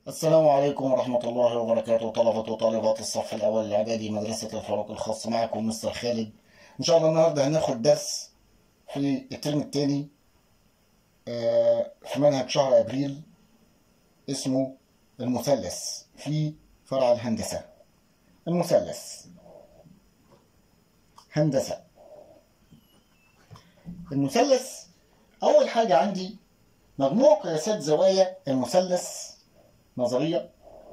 السلام عليكم ورحمة الله وبركاته طلبة وطالبات الصف الأول الإعدادي مدرسة الفاروق الخاص معكم مستر خالد إن شاء الله النهاردة هناخد درس في الترم الثاني في منهج شهر أبريل اسمه المثلث في فرع الهندسة المثلث هندسة المثلث أول حاجة عندي مجموع قياسات زوايا المثلث نظرية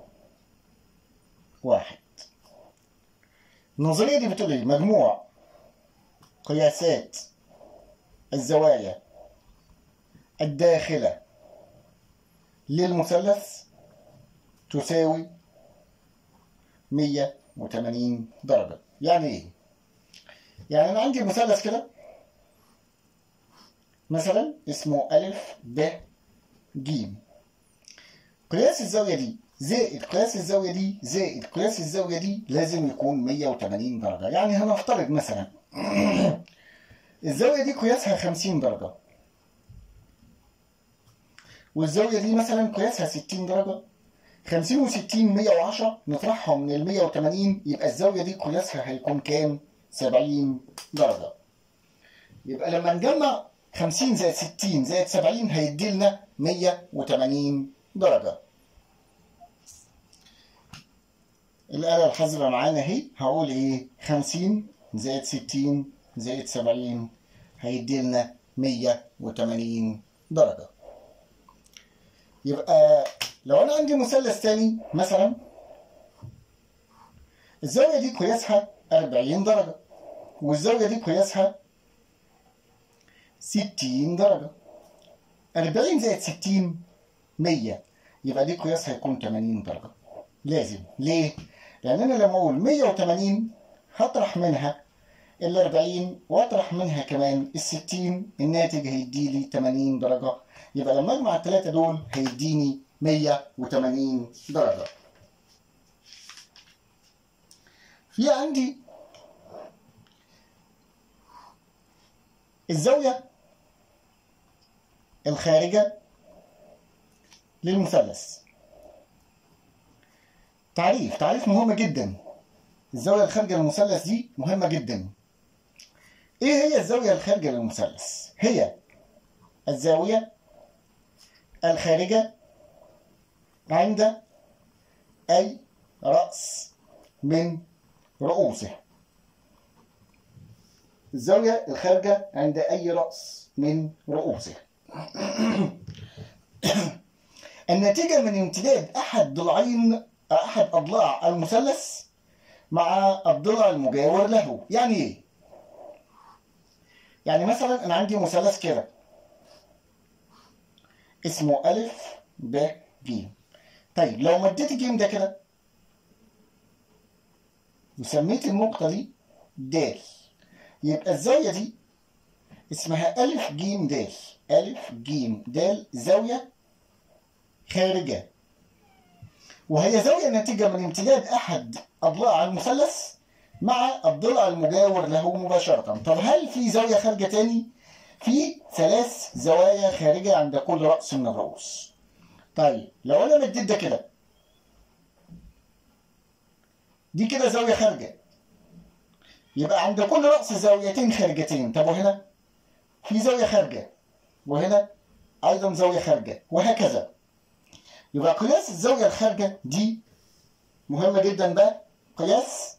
واحد النظرية دي بتقول ايه مجموع قياسات الزوايا الداخلة للمثلث تساوي 180 درجة يعني ايه يعني انا عندي مثلث كده مثلا اسمه ألف ب ج قياس الزاوية دي زائد قياس الزاوية دي زائد قياس الزاوية دي لازم يكون 180 درجة يعني هنفترض مثلا الزاوية دي قياسها 50 درجة والزاوية دي مثلا قياسها 60 درجة 50 و60 110 نطرحهم من ال 180 يبقى الزاوية دي قياسها هيكون كام؟ 70 درجة يبقى لما نجمع 50 زائد 60 زائد 70 هيدي لنا 180 درجة الآلة الحاسبة معانا اهي هقول ايه 50 زائد 60 زائد 70 هيدي لنا 180 درجة يبقى لو أنا عندي مثلث تاني مثلا الزاوية دي قياسها 40 درجة والزاوية دي قياسها 60 درجة 40 زائد 60 100 يبقى دي قياسها هيكون 80 درجة لازم ليه؟ لأن أنا لما أقول 180 هطرح منها ال 40 وأطرح منها كمان ال 60 الناتج هيدي لي 80 درجة يبقى لما أجمع الثلاثة دول هيديني 180 درجة في عندي الزاوية الخارجة للمثلث تعريف تعريف مهم جدا الزاوية الخارجة للمثلث دي مهمة جدا ايه هي الزاوية الخارجة للمثلث هي الزاوية الخارجة عند أي رأس من رؤوسه الزاوية الخارجة عند أي رأس من رؤوسه النتيجة من امتداد أحد ضلعين أحد أضلاع المثلث مع الضلع المجاور له يعني إيه؟ يعني مثلا أنا عندي مثلث كده اسمه ألف ب ج طيب لو مديت الجيم ده كده وسميت النقطة دي د يبقى الزاوية دي اسمها ألف ج د ألف ج د زاوية خارجة وهي زاوية ناتجة من امتداد أحد أضلاع المثلث مع الضلع المجاور له مباشرة طب هل في زاوية خارجة تاني؟ في ثلاث زوايا خارجة عند كل رأس من الرؤوس طيب لو أنا مديت ده كده دي كده زاوية خارجة يبقى عند كل رأس زاويتين خارجتين طب وهنا في زاوية خارجة وهنا أيضا زاوية خارجة وهكذا يبقى قياس الزاوية الخارجة دي مهمة جدا بقى قياس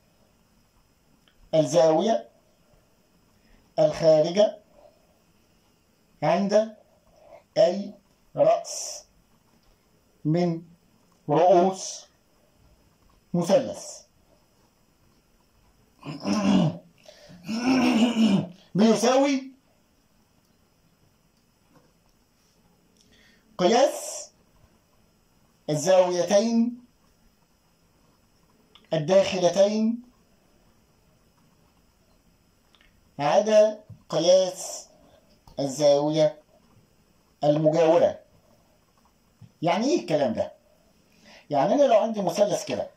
الزاوية الخارجة عند أي رأس من رؤوس مثلث بيساوي قياس الزاويتين الداخلتين عدا قياس الزاوية المجاورة يعني ايه الكلام ده؟ يعني انا لو عندي مثلث كده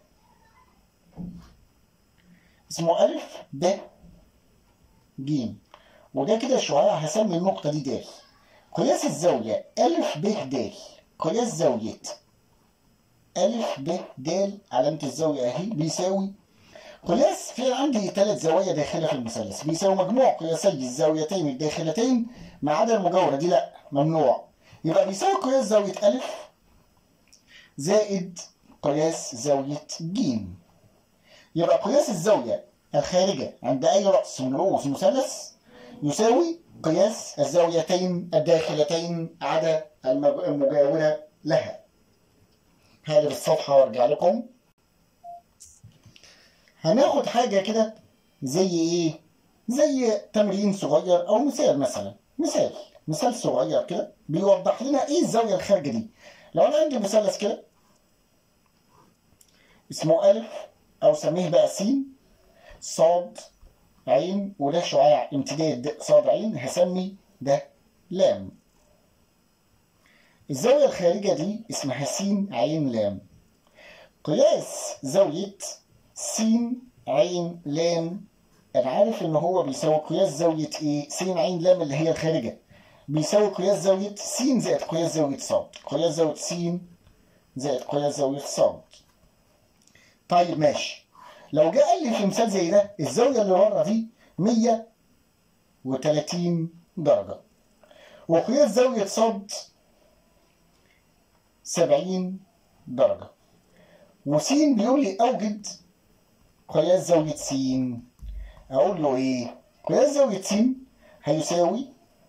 اسمه ألف ب ج وده كده شعاع هسمي النقطة دي د قياس الزاوية ألف ب د قياس زاوية ألف ب د علامة الزاوية أهي بيساوي قياس في عندي ثلاث زوايا داخلة في المثلث بيساوي مجموع قياسي الزاويتين الداخلتين ما عدا المجاورة دي لا ممنوع يبقى بيساوي قياس زاوية ألف زائد قياس زاوية ج يبقى قياس الزاوية الخارجة عند أي رأس من رؤوس مثلث يساوي قياس الزاويتين الداخلتين عدا المجاورة لها هذه الصفحة وارجع لكم هناخد حاجة كده زي ايه زي تمرين صغير او مثال مثلا مثال مثال صغير كده بيوضح لنا ايه الزاوية الخارجة دي لو انا عندي مثلث كده اسمه ألف أو سميه بقى س صاد عين وده شعاع امتداد صاد عين هسمي ده لام الزاوية الخارجة دي اسمها س عين لام قياس زاوية س عين لام أنا عارف إن هو بيساوي قياس زاوية إيه؟ س عين لام اللي هي الخارجة بيساوي قياس زاوية س زائد قياس زاوية صاد قياس زاوية س زائد قياس زاوية صاد طيب ماشي لو جه قال لي في مثال زي ده الزاوية اللي بره دي 130 درجة وقياس زاوية صاد 70 درجة وس بيقول لي أوجد قياس زاوية س أقول له إيه؟ قياس زاوية س هيساوي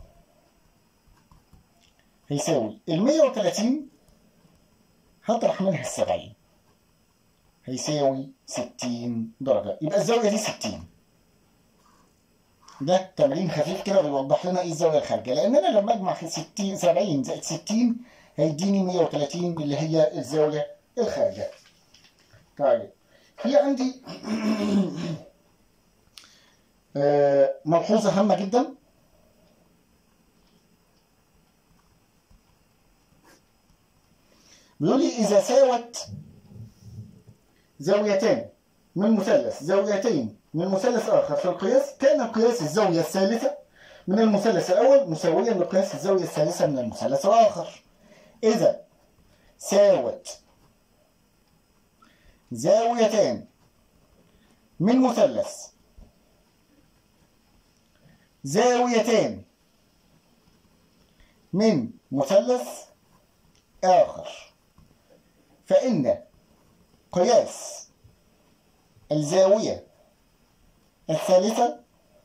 هيساوي ال 130 هطرح منها ال 70 هيساوي 60 درجة يبقى الزاوية دي 60 ده تمرين خفيف كده بيوضح لنا ايه الزاوية الخارجة لأن أنا لما أجمع في 60 70 زائد 60 هيديني 130 اللي هي الزاوية الخارجة طيب في عندي ملحوظة هامة جدا بيقول لي إذا ساوت زاويتان من مثلث زاويتين من مثلث آخر في القياس كان قياس الزاوية الثالثة من المثلث الأول مساويا لقياس الزاوية الثالثة من المثلث الآخر إذا ساوت زاويتان من مثلث زاويتان من مثلث آخر فإن قياس الزاوية الثالثة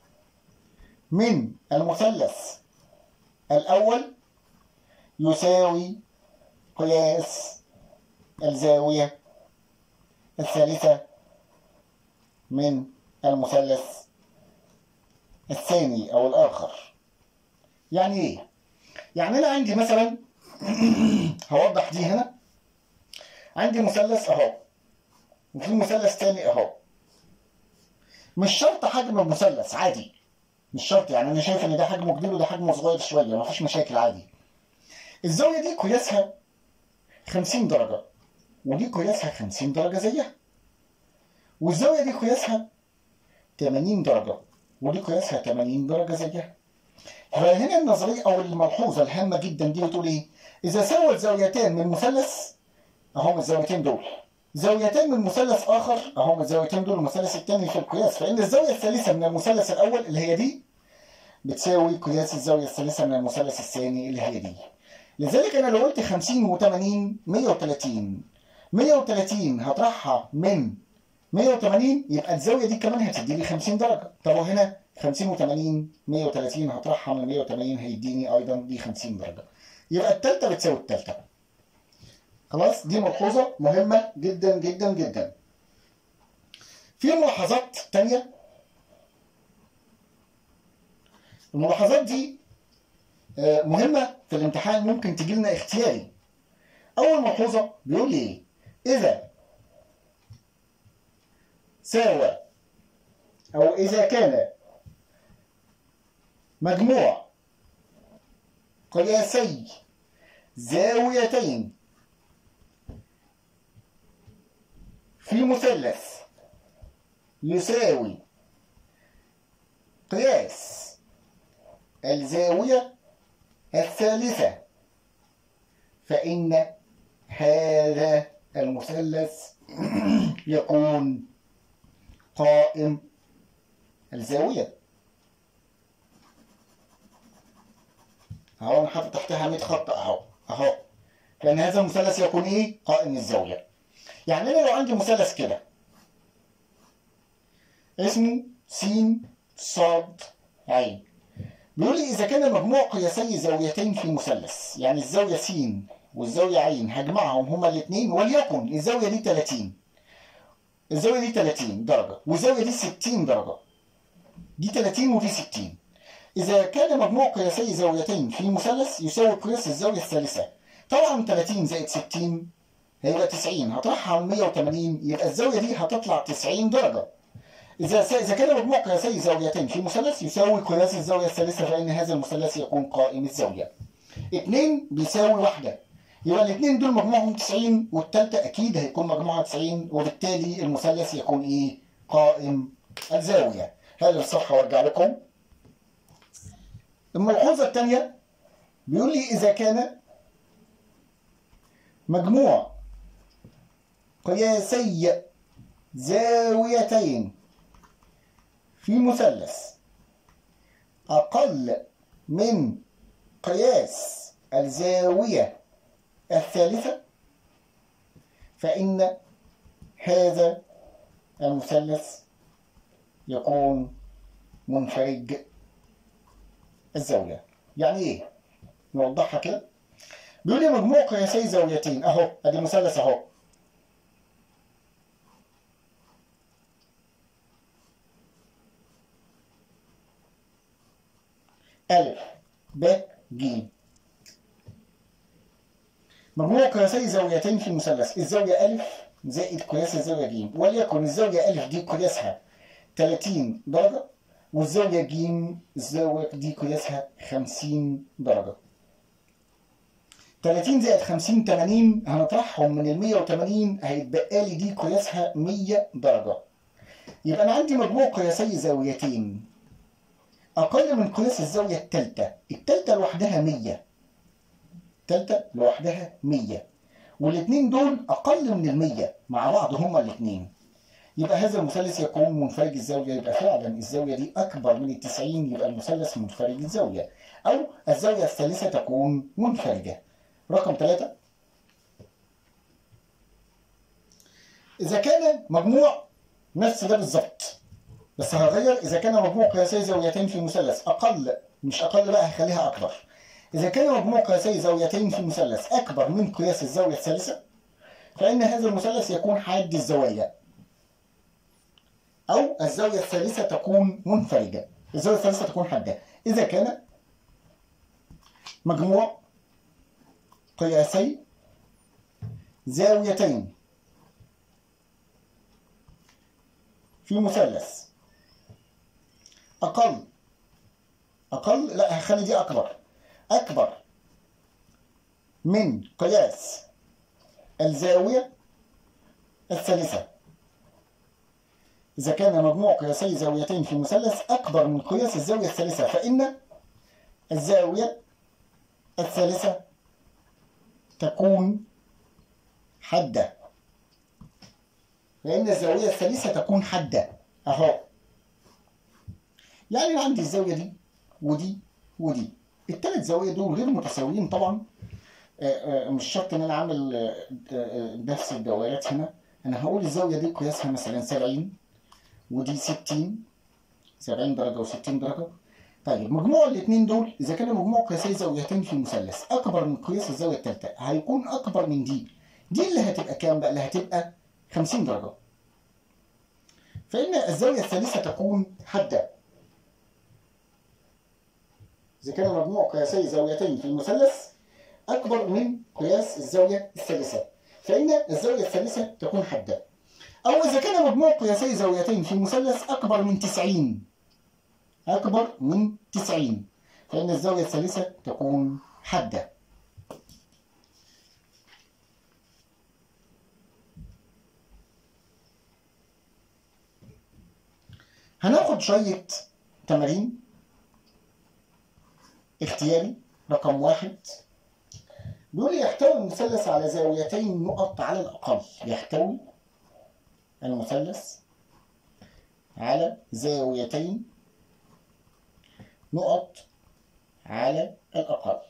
من المثلث الأول يساوي قياس الزاوية الثالثة من المثلث الثاني أو الآخر يعني إيه؟ يعني أنا عندي مثلا هوضح دي هنا عندي مثلث أهو وفي مثلث تاني أهو مش شرط حجم المثلث عادي مش شرط يعني أنا شايف إن ده حجمه كبير وده حجمه صغير شوية مفيش مشاكل عادي الزاوية دي قياسها 50 درجة ودي قياسها 50 درجة زيها والزاوية دي قياسها 80 درجة ودي قياسها 80 درجة زيها فهنا النظرية أو الملحوظة الهامة جدا دي بتقول إيه؟ إذا ساوت زاويتان من مثلث أهم الزاويتين دول زاويتان من مثلث آخر أهم الزاويتين دول المثلث الثاني في القياس فإن الزاوية الثالثة من المثلث الأول اللي هي دي بتساوي قياس الزاوية الثالثة من المثلث الثاني اللي هي دي لذلك أنا لو قلت 50 و80 130 130 هطرحها من 180 يبقى الزاوية دي كمان هتدي لي 50 درجة طب وهنا 50 و80 130 هطرحها من 180 هيديني أيضا دي 50 درجة يبقى التالتة بتساوي التالتة خلاص دي ملحوظة مهمة جدا جدا جدا في ملاحظات تانية الملاحظات دي مهمة في الامتحان ممكن تجي لنا اختياري أول ملحوظة بيقول لي إيه؟ إذا ساوى أو إذا كان مجموع قياسي زاويتين في مثلث يساوي قياس الزاوية الثالثة فإن هذا المثلث يكون قائم الزاوية اهو انا حاطط تحتها 100 خط اهو اهو لان هذا المثلث يكون ايه قائم الزاوية يعني انا لو عندي مثلث كده اسمه س صاد عين بيقول لي اذا كان مجموع قياسي زاويتين في مثلث يعني الزاوية س والزاوية عين هجمعهم هما الاثنين وليكن الزاوية دي 30 الزاوية دي 30 درجة والزاوية دي 60 درجة دي 30 ودي 60 إذا كان مجموع قياسي زاويتين في مثلث يساوي قياس الزاوية الثالثة طبعا 30 زائد 60 هيبقى 90 هطرحها على 180 يبقى الزاوية دي هتطلع 90 درجة إذا إذا كان مجموع قياسي زاويتين في مثلث يساوي قياس الزاوية الثالثة فإن هذا المثلث يكون قائم الزاوية. اتنين بيساوي واحدة. يبقى الاثنين دول مجموعهم 90 والثالثة أكيد هيكون مجموعها 90 وبالتالي المثلث يكون إيه؟ قائم الزاوية. هذا الصح وارجع لكم. الملحوظة الثانية بيقول لي إذا كان مجموع قياسي زاويتين في مثلث أقل من قياس الزاوية الثالثة فإن هذا المثلث يكون منفرج الزاوية يعني إيه؟ نوضحها كده بيقول لي مجموع قياسي زاويتين أهو أدي مثلث أهو ألف ب ج مجموع قياسي زاويتين في المثلث الزاوية ألف زائد قياس الزاوية ج وليكن الزاوية ألف دي قياسها 30 درجة والزاوية ج الزاوية دي قياسها 50 درجة 30 زائد 50 80 هنطرحهم من ال 180 هيتبقى لي دي قياسها 100 درجة يبقى أنا عندي مجموع قياسي زاويتين أقل من قياس الزاوية التالتة التالتة لوحدها 100 التالتة لوحدها 100 والاثنين دول أقل من المية مع بعض هما الاثنين يبقى هذا المثلث يكون منفرج الزاوية يبقى فعلا الزاوية دي أكبر من التسعين يبقى المثلث منفرج الزاوية أو الزاوية الثالثة تكون منفرجة رقم ثلاثة إذا كان مجموع نفس ده بالظبط بس هغير إذا كان مجموع قياسي زاويتين في مثلث أقل مش أقل بقى هخليها أكبر إذا كان مجموع قياسي زاويتين في مثلث أكبر من قياس الزاوية الثالثة فإن هذا المثلث يكون حاد الزوايا أو الزاوية الثالثة تكون منفرجة الزاوية الثالثة تكون حادة إذا كان مجموع قياسي زاويتين في مثلث أقل أقل لا هخلي دي أكبر أكبر من قياس الزاوية الثالثة إذا كان مجموع قياسي زاويتين في مثلث أكبر من قياس الزاوية الثالثة فإن الزاوية الثالثة تكون حادة لأن الزاوية الثالثة تكون حادة أهو يعني أنا عندي الزاوية دي ودي ودي الثلاث زوايا دول غير متساويين طبعا مش شرط ان انا اعمل نفس الدوائرات هنا انا هقول الزاويه دي قياسها مثلا 70 ودي 60 70 درجه و60 درجه طيب مجموع الاثنين دول اذا كان مجموع قياسي زاويتين في مثلث اكبر من قياس الزاويه الثالثه هيكون اكبر من دي دي اللي هتبقى كام بقى اللي هتبقى 50 درجه فان الزاويه الثالثه تكون حاده إذا كان مجموع قياسي زاويتين في المثلث أكبر من قياس الزاوية الثالثة فإن الزاوية الثالثة تكون حادة أو إذا كان مجموع قياسي زاويتين في مثلث أكبر من 90 أكبر من 90 فإن الزاوية الثالثة تكون حادة هناخد شوية تمارين اختياري رقم واحد بيقول لي يحتوي المثلث على زاويتين نقط على الأقل يحتوي المثلث على زاويتين نقط على الأقل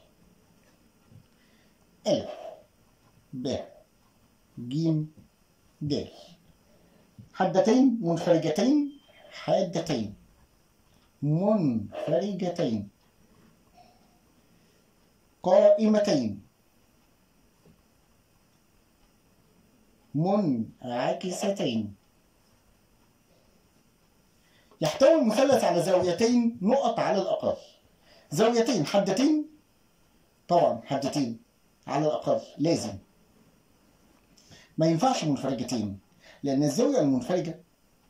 ألف ب ج د حدتين منفرجتين حادتين منفرجتين قائمتين منعكستين يحتوي المثلث على زاويتين نقط على الأقل زاويتين حدتين طبعا حدتين على الأقل لازم ما ينفعش منفرجتين لأن الزاوية المنفرجة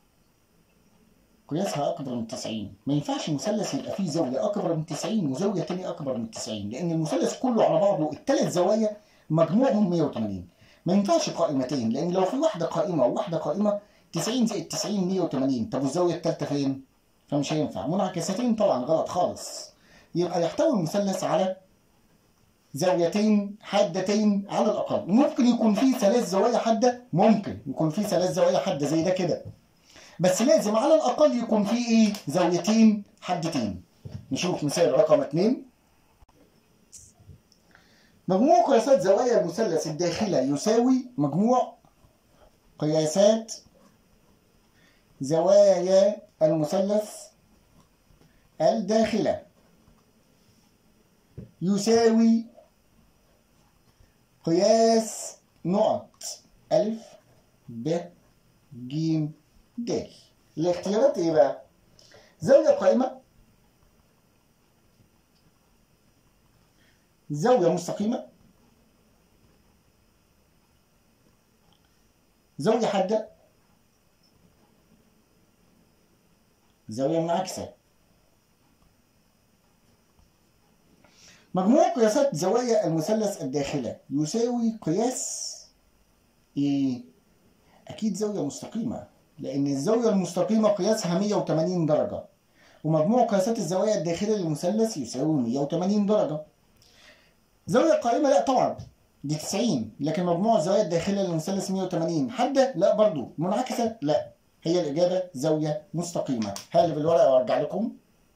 قياسها أكبر من 90 ما ينفعش مثلث يبقى فيه زاوية أكبر من 90 وزاوية تانية أكبر من 90 لأن المثلث كله على بعضه الثلاث زوايا مجموعهم 180 ما ينفعش قائمتين لأن لو في واحدة قائمة وواحدة قائمة 90 زائد 90 180 طب والزاوية الثالثة فين؟ فمش هينفع منعكستين طبعا غلط خالص يبقى يحتوي المثلث على زاويتين حادتين على الأقل ممكن يكون فيه ثلاث زوايا حادة ممكن يكون فيه ثلاث زوايا حادة زي ده كده بس لازم على الأقل يكون فيه إيه زاويتين حادتين نشوف مثال رقم اتنين مجموع قياسات زوايا المثلث الداخلة يساوي مجموع قياسات زوايا المثلث الداخلة يساوي قياس نقط ألف ب ج د الاختيارات ايه بقى؟ زاوية قائمة زاوية مستقيمة زاوية حادة زاوية منعكسة مجموع قياسات زوايا المثلث الداخلة يساوي قياس ايه؟ أكيد زاوية مستقيمة لأن الزاوية المستقيمة قياسها 180 درجة ومجموع قياسات الزوايا الداخلة للمثلث يساوي 180 درجة زاوية قائمة لا طبعا دي 90 لكن مجموع الزوايا الداخلة للمثلث 180 حادة لا برضو منعكسة لا هي الإجابة زاوية مستقيمة هقلب الورقة وأرجع لكم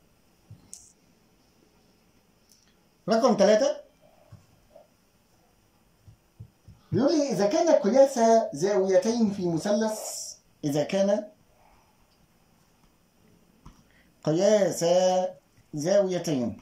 رقم ثلاثة بيقول لي إذا كان قياس زاويتين في مثلث إذا كان قياس زاويتين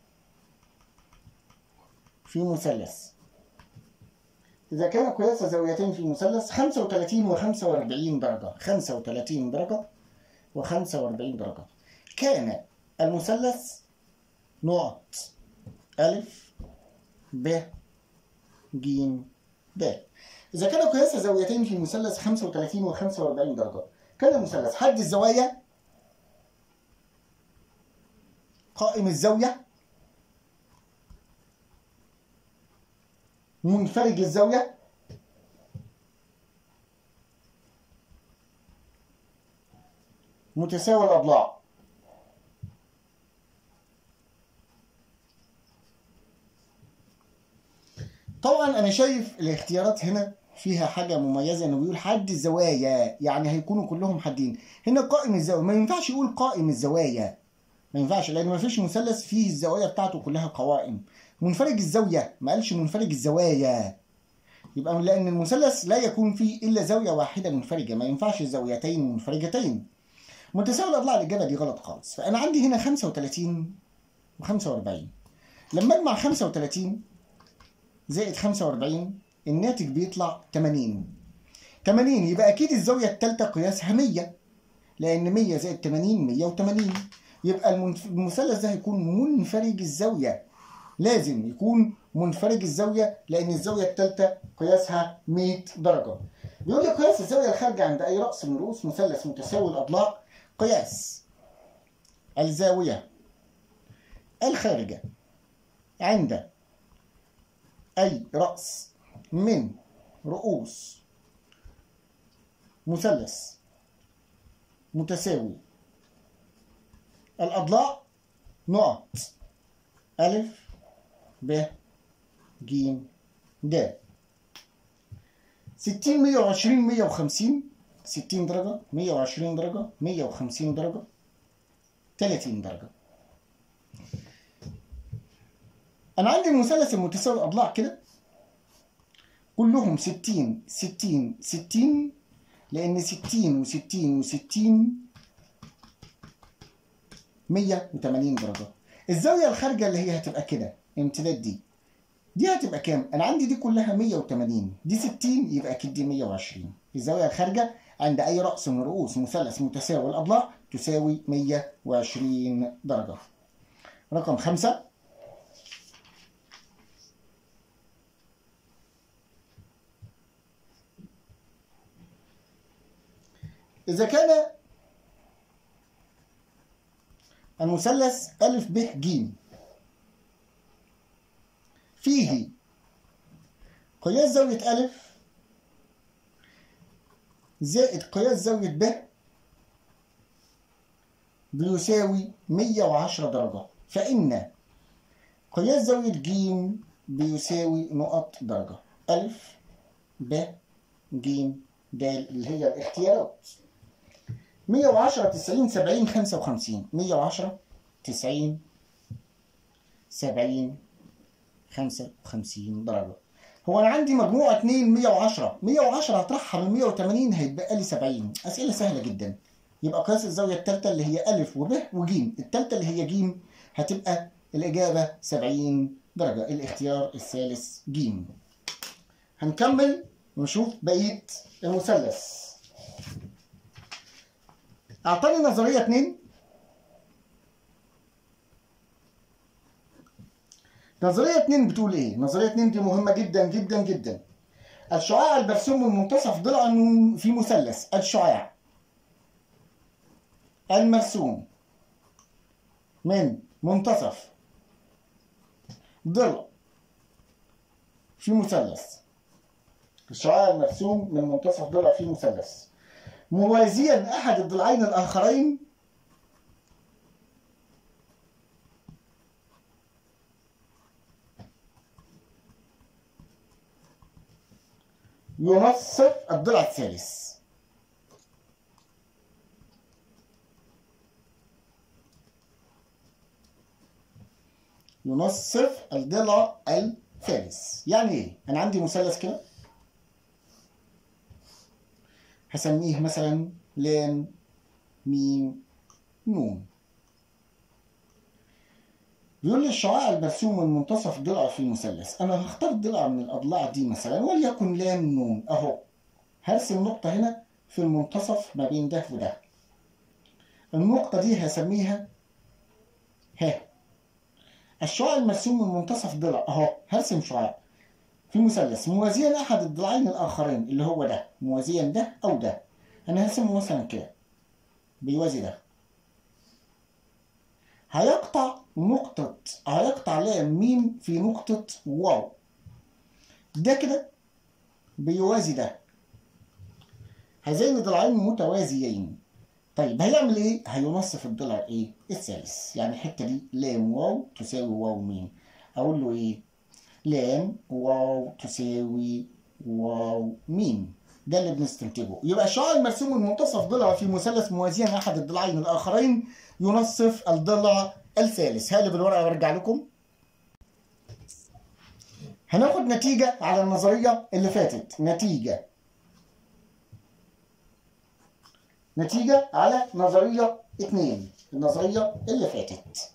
في مثلث إذا كان قياس زاويتين في مثلث 35 و 45 درجة 35 درجة و 45 درجة كان المثلث نقط ألف ب ج د إذا كان قياس زاويتين في مثلث 35 و 45 درجة كان المثلث حد الزوايا قائم الزاوية منفرج الزاوية متساوي الأضلاع طبعا أنا شايف الاختيارات هنا فيها حاجة مميزة إنه بيقول حد الزوايا يعني هيكونوا كلهم حدين هنا قائم الزاوية ما ينفعش يقول قائم الزوايا ما ينفعش لأن ما فيش مثلث فيه الزوايا بتاعته كلها قوائم منفرج الزاوية ما قالش منفرج الزوايا يبقى لأن المثلث لا يكون فيه إلا زاوية واحدة منفرجة ما ينفعش زاويتين منفرجتين متساوي الأضلاع الإجابة دي غلط خالص فأنا عندي هنا 35 و 45 لما أجمع 35 زائد 45 الناتج بيطلع 80 80 يبقى أكيد الزاوية الثالثة قياسها 100 لأن 100 زائد 80 180 يبقى المثلث ده هيكون منفرج الزاوية لازم يكون منفرج الزاوية لأن الزاوية الثالثة قياسها 100 درجة بيقول لي قياس الزاوية الخارجة عند أي رأس من رؤوس مثلث متساوي الأضلاع قياس الزاوية الخارجة عند أي رأس من رؤوس مثلث متساوي الأضلاع نقط ألف ب ج د 60 120 150 60 درجة 120 درجة 150 درجة 30 درجة أنا عندي المثلث المتساوي الأضلاع كده كلهم 60 60 60 لأن 60 و60 و60 180 درجة الزاوية الخارجة اللي هي هتبقى كده امتداد دي دي هتبقى كام؟ أنا عندي دي كلها 180 دي 60 يبقى أكيد دي 120 الزاوية الخارجة عند أي رأس من رؤوس مثلث متساوي الأضلاع تساوي 120 درجة رقم خمسة إذا كان المثلث ألف ب ج فيه قياس زاوية ألف زائد قياس زاوية ب بيساوي 110 درجة فإن قياس زاوية ج بيساوي نقط درجة ألف ب ج د اللي هي الاختيارات 110 90 70 55 110 90 70 55 درجة هو أنا عندي مجموعة 2 110 110 هطرحها من 180 هيتبقى لي 70 أسئلة سهلة جدا يبقى قياس الزاوية الثالثة اللي هي ألف وب وج الثالثة اللي هي ج هتبقى الإجابة 70 درجة الاختيار الثالث ج هنكمل ونشوف بقية المثلث أعطاني نظرية اتنين نظرية اتنين بتقول إيه؟ نظرية اتنين دي مهمة جدا جدا جدا الشعاع المرسوم من منتصف ضلع في مثلث الشعاع المرسوم من منتصف ضلع في مثلث الشعاع المرسوم من منتصف ضلع في مثلث موازيا أحد الضلعين الآخرين ينصف الضلع الثالث ينصف الضلع الثالث يعني ايه انا عندي مثلث كده هسميه مثلا لام ميم نون بيقول لي الشعاع المرسوم من منتصف ضلع في المثلث انا هختار ضلع من الاضلاع دي مثلا وليكن لام نون اهو هرسم نقطة هنا في المنتصف ما بين ده وده النقطة دي هسميها ه الشعاع المرسوم من منتصف ضلع اهو هرسم شعاع في مثلث موازيا احد الضلعين الاخرين اللي هو ده موازيا ده او ده انا هرسمه مثلا كده بيوازي ده هيقطع نقطة هيقطع لام ميم في نقطة واو ده كده بيوازي ده هذين ضلعين متوازيين طيب هيعمل ايه؟ هينصف الضلع ايه؟ الثالث يعني الحتة دي لام واو تساوي واو ميم اقول له ايه؟ لام واو تساوي واو ميم ده اللي بنستنتجه يبقى الشعاع المرسوم من منتصف ضلع في مثلث موازيا احد الضلعين الاخرين ينصف الضلع الثالث هقلب الورقه وارجع لكم هناخد نتيجه على النظريه اللي فاتت نتيجه نتيجه على نظريه اتنين النظريه اللي فاتت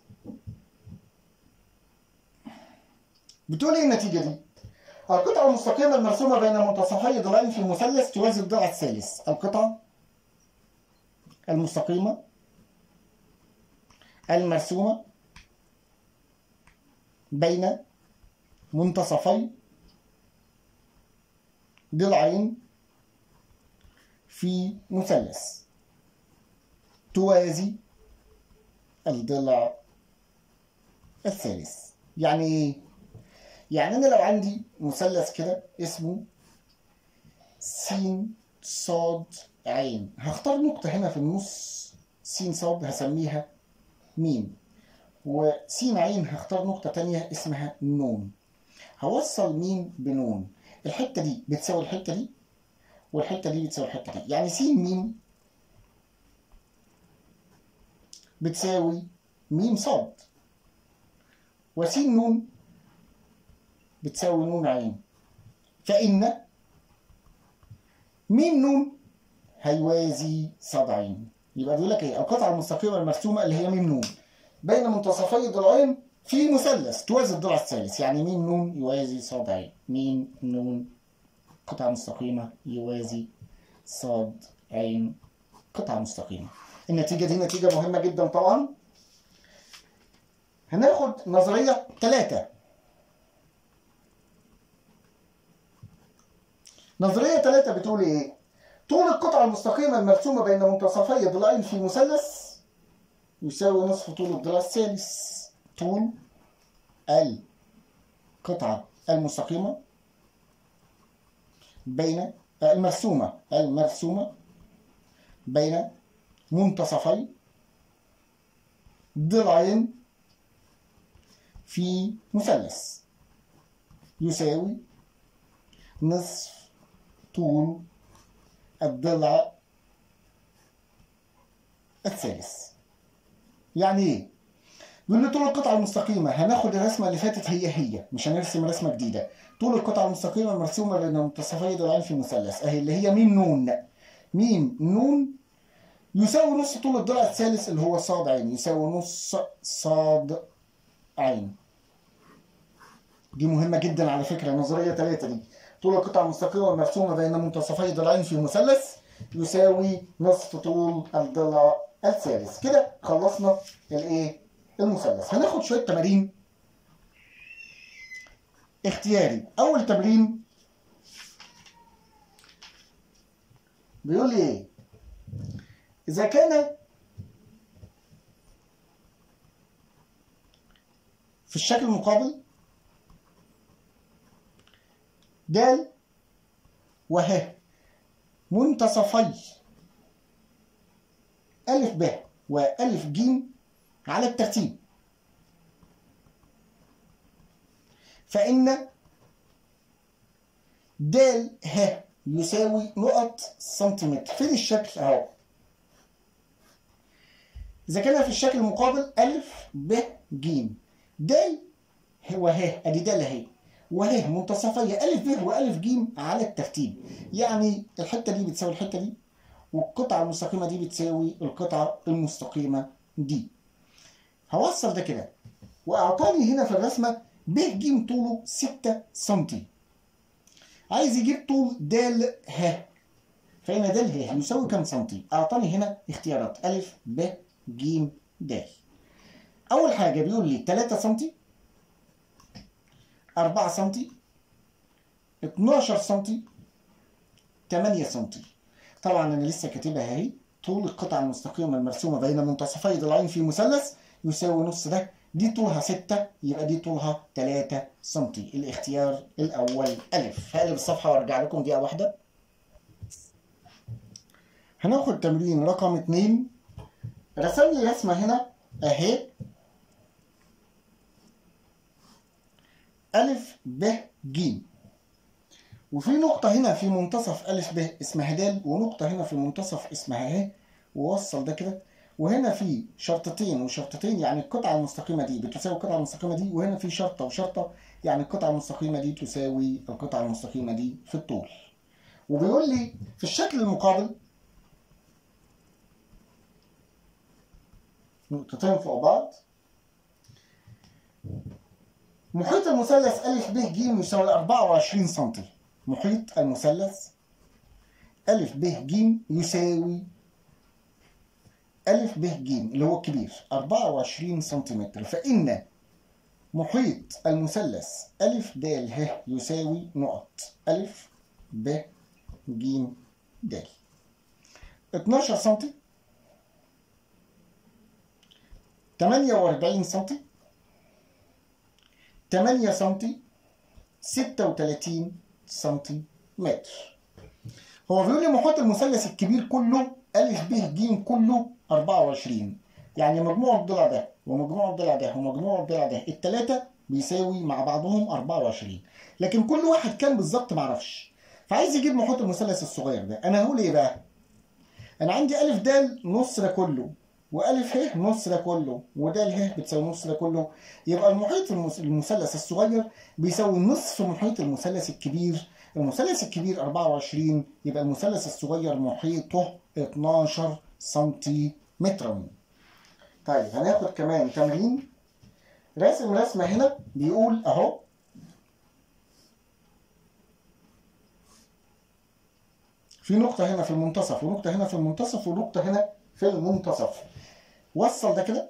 بتقول ايه النتيجه دي القطعة المستقيمة المرسومة بين منتصفي ضلعين في مثلث توازي الضلع الثالث القطعة المستقيمة المرسومة بين منتصفي ضلعين في مثلث توازي الضلع الثالث يعني ايه يعني انا لو عندي مثلث كده اسمه س صاد عين هختار نقطة هنا في النص س صاد هسميها ميم وس عين هختار نقطة تانية اسمها نون هوصل ميم بنون الحتة دي بتساوي الحتة دي والحتة دي بتساوي الحتة دي يعني س ميم بتساوي ميم صاد وس نون بتساوي نون عين فإن ميم نون هيوازي صاد عين يبقى بيقول لك ايه القطعة المستقيمة المرسومة اللي هي ميم نون بين منتصفي الضلعين في مثلث توازي الضلع الثالث يعني ميم نون يوازي صاد عين ميم نون قطعة مستقيمة يوازي صاد عين قطعة مستقيمة النتيجة دي نتيجة مهمة جدا طبعا هناخد نظرية ثلاثة نظرية ثلاثة بتقول ايه؟ طول القطعة المستقيمة المرسومة بين منتصفي ضلعين في مثلث يساوي نصف طول الضلع الثالث طول القطعة المستقيمة بين المرسومة المرسومة بين منتصفي ضلعين في مثلث يساوي نصف طول الضلع الثالث يعني ايه بيقول لي طول القطعة المستقيمة هناخد الرسمة اللي فاتت هي هي مش هنرسم رسمة جديدة طول القطعة المستقيمة المرسومة بين منتصفي ضلعين في مثلث اهي اللي هي ميم نون ميم نون يساوي نص طول الضلع الثالث اللي هو صاد عين يساوي نص صاد عين دي مهمة جدا على فكرة نظرية ثلاثة دي طول القطعة المستقيمة المرسومة بين منتصفي ضلعين في مثلث يساوي نصف طول الضلع الثالث كده خلصنا الايه المثلث هناخد شوية تمارين اختياري اول تمرين بيقول لي ايه اذا كان في الشكل المقابل د وه منتصفي ألف ب وألف ج على الترتيب فإن د ه يساوي نقط سنتيمتر فين الشكل أهو إذا كان في الشكل المقابل ألف ب ج د هو ه أدي د أهي وهي منتصفية ألف ب وألف ج على الترتيب يعني الحتة دي بتساوي الحتة دي والقطعة المستقيمة دي بتساوي القطعة المستقيمة دي هوصل ده كده وأعطاني هنا في الرسمة ب ج طوله 6 سم عايز يجيب طول د ه فإن د ه يساوي كام سنتي؟ أعطاني هنا اختيارات أ ب ج د أول حاجة بيقول لي 3 سم 4 سم 12 سم 8 سم طبعا انا لسه كاتبها اهي طول القطعة المستقيمة المرسومة بين منتصفي ضلعين في مثلث يساوي نص ده دي طولها 6 يبقى دي طولها 3 سم الاختيار الأول ألف هقلب الصفحة وارجع لكم دقيقة واحدة هناخد تمرين رقم 2 رسم لي رسمة هنا أهي ألف ب ج وفي نقطة هنا في منتصف ألف ب اسمها د ونقطة هنا في منتصف اسمها ه ووصل ده كده وهنا في شرطتين وشرطتين يعني القطعة المستقيمة دي بتساوي القطعة المستقيمة دي وهنا في شرطة وشرطة يعني القطعة المستقيمة دي تساوي القطعة المستقيمة دي في الطول وبيقول لي في الشكل المقابل نقطتين فوق بعض محيط المثلث أ ب ج يساوي 24 سم محيط المثلث أ ب ج يساوي أ ب ج اللي هو الكبير 24 سنتيمتر فإن محيط المثلث أ د ه يساوي نقط أ ب ج د 12 سم 48 سم 8 سم 36 سنتيمتر هو بيقول لي محيط المثلث الكبير كله أ ب ج كله 24 يعني مجموع الضلع ده ومجموع الضلع ده ومجموع الضلع ده التلاتة بيساوي مع بعضهم 24 لكن كل واحد كام بالظبط معرفش فعايز يجيب محيط المثلث الصغير ده انا هقول ايه بقى انا عندي الف د نص ده كله والف ه نص ده كله وده ه بتساوي نص ده كله يبقى المحيط المس- المثلث الصغير بيساوي نصف محيط المثلث الكبير المثلث الكبير 24 يبقى المثلث الصغير محيطه 12 سنتيمترا طيب هناخد كمان تمرين راسم رسمة هنا بيقول اهو في نقطة هنا في المنتصف ونقطة هنا في المنتصف ونقطة هنا في المنتصف وصل ده كده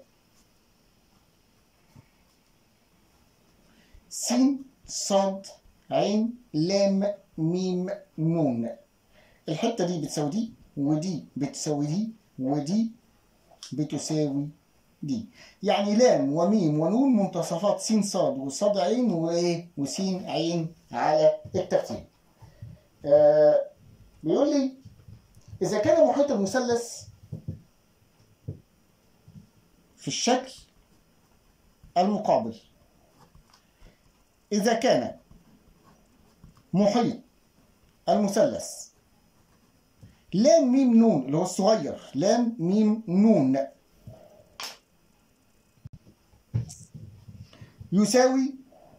س صاد عين لام ميم نون الحتة دي بتساوي دي ودي بتساوي دي ودي بتساوي دي يعني لام وميم ونون منتصفات س صاد وصاد عين وايه وس عين على الترتيب آه بيقول لي إذا كان محيط المثلث في الشكل المقابل إذا كان محيط المثلث لام ميم نون اللي هو الصغير لام ميم نون يساوي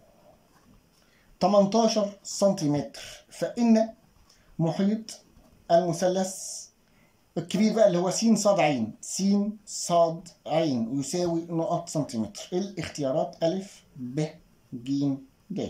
18 سنتيمتر فإن محيط المثلث الكبير بقى اللي هو س صاد عين س صاد عين يساوي نقط سنتيمتر الاختيارات ألف ب ج د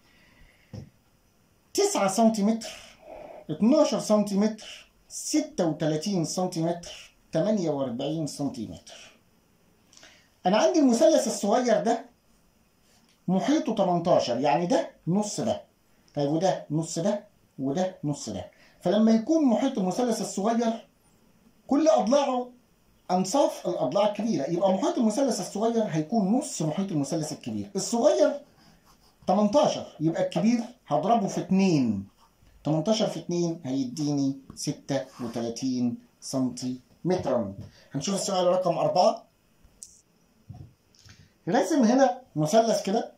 9 سنتيمتر 12 سنتيمتر 36 سنتيمتر 48 سنتيمتر أنا عندي المثلث الصغير ده محيطه 18 يعني ده نص ده طيب وده نص ده وده نص ده فلما يكون محيط المثلث الصغير كل أضلاعه أنصاف الأضلاع الكبيرة يبقى محيط المثلث الصغير هيكون نص محيط المثلث الكبير الصغير 18 يبقى الكبير هضربه في 2 18 في 2 هيديني 36 سنتيمترا هنشوف السؤال رقم 4 رسم هنا مثلث كده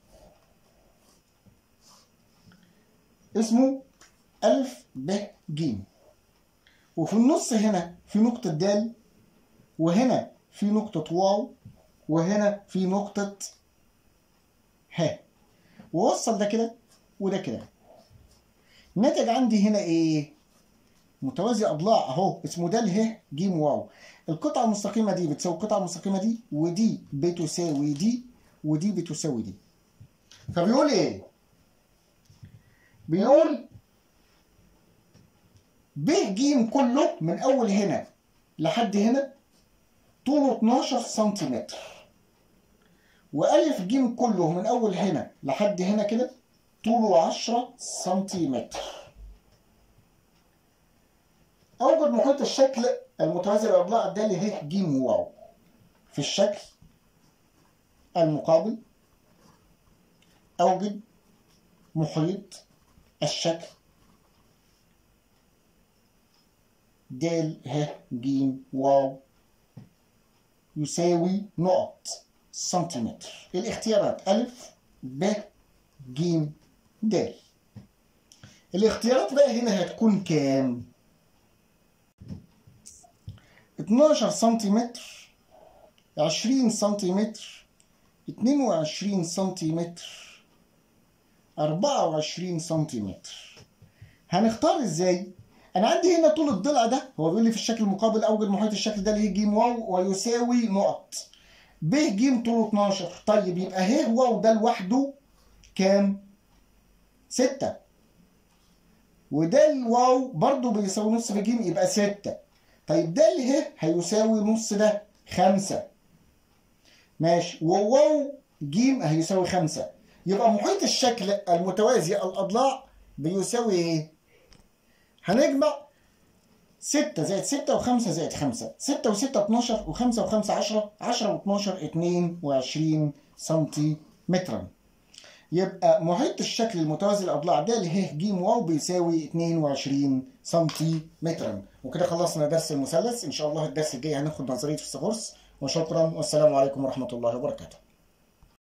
اسمه ألف ب ج وفي النص هنا في نقطة د وهنا في نقطة واو وهنا في نقطة ه ووصل ده كده وده كده نتج عندي هنا ايه متوازي اضلاع اهو اسمه د ه ج واو القطعة المستقيمة دي بتساوي القطعة المستقيمة دي ودي بتساوي دي ودي بتساوي دي فبيقول ايه بيقول ب ج كله من اول هنا لحد هنا طوله 12 سنتيمتر والف ج كله من اول هنا لحد هنا كده طوله 10 سنتيمتر اوجد محيط الشكل المتوازي الاضلاع د ه ج واو في الشكل المقابل اوجد محيط الشكل د ه ج واو يساوي نقط سنتيمتر الاختيارات ألف ب ج د الاختيارات بقى هنا هتكون كام 12 سنتيمتر 20 سنتيمتر 22 سنتيمتر 24 سنتيمتر هنختار ازاي انا عندي هنا طول الضلع ده هو بيقول لي في الشكل المقابل اوجد محيط الشكل ده اللي هي ج واو ويساوي نقط ب ج طوله 12 طيب يبقى ه واو ده لوحده كام 6 وده الواو برضه بيساوي نص في ج يبقى 6 طيب ده اللي ه هيساوي نص ده 5 ماشي وواو ج هيساوي 5 يبقى محيط الشكل المتوازي الأضلاع بيساوي إيه؟ هنجمع 6 زائد 6 و5 زائد 5 6 و6 12 و5 و5 10 10 و12 22 سنتيمترا يبقى محيط الشكل المتوازي الأضلاع د ه ج واو بيساوي 22 سنتيمترا وكده خلصنا درس المثلث إن شاء الله الدرس الجاي هناخد نظرية فيثاغورس وشكرا والسلام عليكم ورحمة الله وبركاته